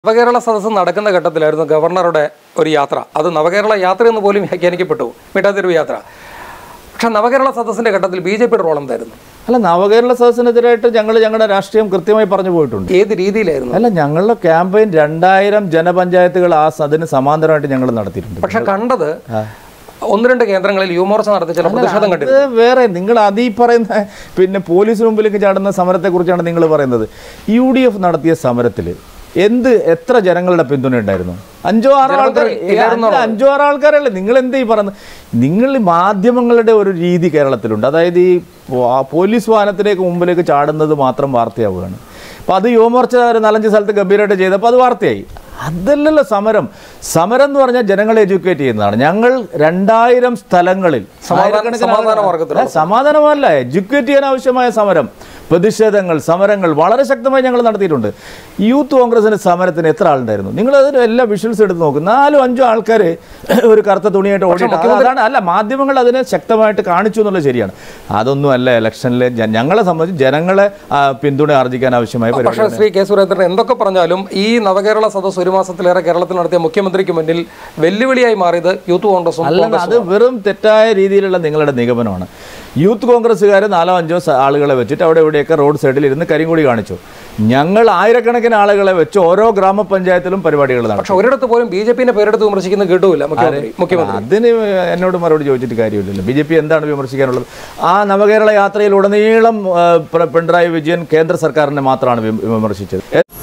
നവകേരള സദസ്സ് നടക്കുന്ന ഘട്ടത്തിലായിരുന്നു ഗവർണറുടെ ഒരു യാത്ര അത് നവകേരള യാത്ര എന്ന് പോലും വ്യാഖ്യാനിക്കപ്പെട്ടു മിഠാതെരുവ് യാത്ര പക്ഷെ നവകേരള സദസ്സിന്റെ ഘട്ടത്തിൽ ബി ജെ പിയുടെ റോൾ എന്തായിരുന്നു അല്ല നവകേരള സദസ്സിനെതിരായിട്ട് ഞങ്ങൾ ഞങ്ങളുടെ രാഷ്ട്രീയം കൃത്യമായി പറഞ്ഞു പോയിട്ടുണ്ട് ഏത് രീതിയിലായിരുന്നു അല്ല ഞങ്ങളുടെ ക്യാമ്പയിൻ രണ്ടായിരം ജനപഞ്ചായത്തുകൾ ആ അതിന് സമാന്തരമായിട്ട് ഞങ്ങൾ നടത്തിയിട്ടുണ്ട് പക്ഷെ കണ്ടത് ഒന്ന് രണ്ട് കേന്ദ്രങ്ങളിൽ യുവമോർച്ച നടത്തിയ ചില പ്രതിഷേധം കണ്ടിരുന്നു അത് വേറെ നിങ്ങൾ അതീ പറയുന്ന പിന്നെ പോലീസിന് മുമ്പിലേക്ക് ചാടുന്ന സമരത്തെക്കുറിച്ചാണ് നിങ്ങൾ പറയുന്നത് യു ഡി എഫ് നടത്തിയ സമരത്തിൽ എന്ത് എത്ര ജനങ്ങളുടെ പിന്തുണ ഉണ്ടായിരുന്നു അഞ്ചോ ആറോ ആൾക്കാർ അല്ല, അഞ്ചോ ആറോ ആൾക്കാരല്ലേ നിങ്ങൾ എന്ത് ഈ പറയുന്നത് നിങ്ങൾ ഈ മാധ്യമങ്ങളുടെ ഒരു രീതി കേരളത്തിലുണ്ട് അതായത് ഈ പോ- ആ പോലീസ് വാഹനത്തിലേക്ക് മുമ്പിലേക്ക് ചാടുന്നത് മാത്രം വാർത്തയാവുകയാണ് അപ്പോൾ അത് യുവമോർച്ച ഒരു നാലഞ്ച് സ്ഥലത്ത് ഗംഭീരമായിട്ട് ചെയ്തപ്പോൾ അത് വാർത്തയായി അതല്ലല്ലോ സമരം സമരം എന്ന് പറഞ്ഞാൽ ജനങ്ങളെ എഡ്യൂക്കേറ്റ് ചെയ്യുന്നതാണ് ഞങ്ങൾ രണ്ടായിരം സ്ഥലങ്ങളിൽ സമാധാന- ആയിരക്കണക്കിന് സമാധാന ആളുകൾ- മാർഗ്ഗത്തിലുള്ള അല്ല, സമാധാനമല്ല എഡ്യൂക്കേറ്റ് ചെയ്യാൻ ആവശ്യമായ സമരം പ്രതിഷേധങ്ങൾ സമരങ്ങൾ വളരെ ശക്തമായി ഞങ്ങൾ നടത്തിയിട്ടുണ്ട് യൂത്ത് കോൺഗ്രസിന്റെ സമരത്തിന് എത്ര ആളുണ്ടായിരുന്നു നിങ്ങൾ അതിന് എല്ലാ വിഷ്വൽസ് എടുത്ത് നോക്കും നാലും അഞ്ചോ ആൾക്കാർ ഒരു കറുത്ത തുണിയായിട്ട് ഓടിയിട്ട് അത് അതാണ് അല്ല മാധ്യമങ്ങൾ അതിനെ ശക്തമായിട്ട് കാണിച്ചു എന്നുള്ളത് ശരിയാണ് അതൊന്നും അല്ല ഇലക്ഷനിലെ ജ- ഞങ്ങളെ സംബന്ധിച്ച് ജനങ്ങളെ ആ, പിന്തുണ ആർജിക്കാൻ ആവശ്യമായ പരിപാടി പക്ഷേ ശ്രീ കെ സുരേന്ദ്രൻ എന്തൊക്കെ പറഞ്ഞാലും ഈ നവകേരള സദസ്സ് ഒരു മാസത്തിലേറെ കേരളത്തിൽ നടത്തിയ മുഖ്യമന്ത്രിക്ക് മുന്നിൽ വെല്ലുവിളിയായി മാറിയത് യൂത്ത് കോൺഗ്രസും അല്ല അത് വെറും തെറ്റായ രീതിയിലുള്ള നിങ്ങളുടെ നിഗമനമാണ് യൂത്ത് കോൺഗ്രസ്സുകാർ നാലോ അഞ്ചോ സ- ആളുകളെ വെച്ചിട്ട് അവിടെ ഇവിടെയൊക്കെ റോഡ് സൈഡിൽ ഇരുന്ന് കരിങ്കൊടി കാണിച്ചു ഞങ്ങൾ ആയിരക്കണക്കിന് ആളുകളെ വെച്ച് ഓരോ ഗ്രാമപഞ്ചായത്തിലും പരിപാടികൾ നടത്തി പക്ഷെ ഒരിടത്ത് പോലും ബി ജെ പിന്റെ പേരെടുത്ത് വിമർശിക്കുന്നത് കേട്ടുമില്ല മുഖ്യമന്ത്രി മുഖ്യമന്ത്രി അതിന് എന്നോട് മറുപടി ചോദിച്ചിട്ട് കാര്യമില്ലല്ലോ ബി ജെ പി എന്താണ് വിമർശിക്കാനുള്ളത് ആ നവകേരള യാത്രയിൽ ഉടനീളം ആ, പ്ര- പിണറായി വിജയൻ കേന്ദ്ര സർക്കാരിനെ മാത്രമാണ് വിമ- വിമർശിച്ചത്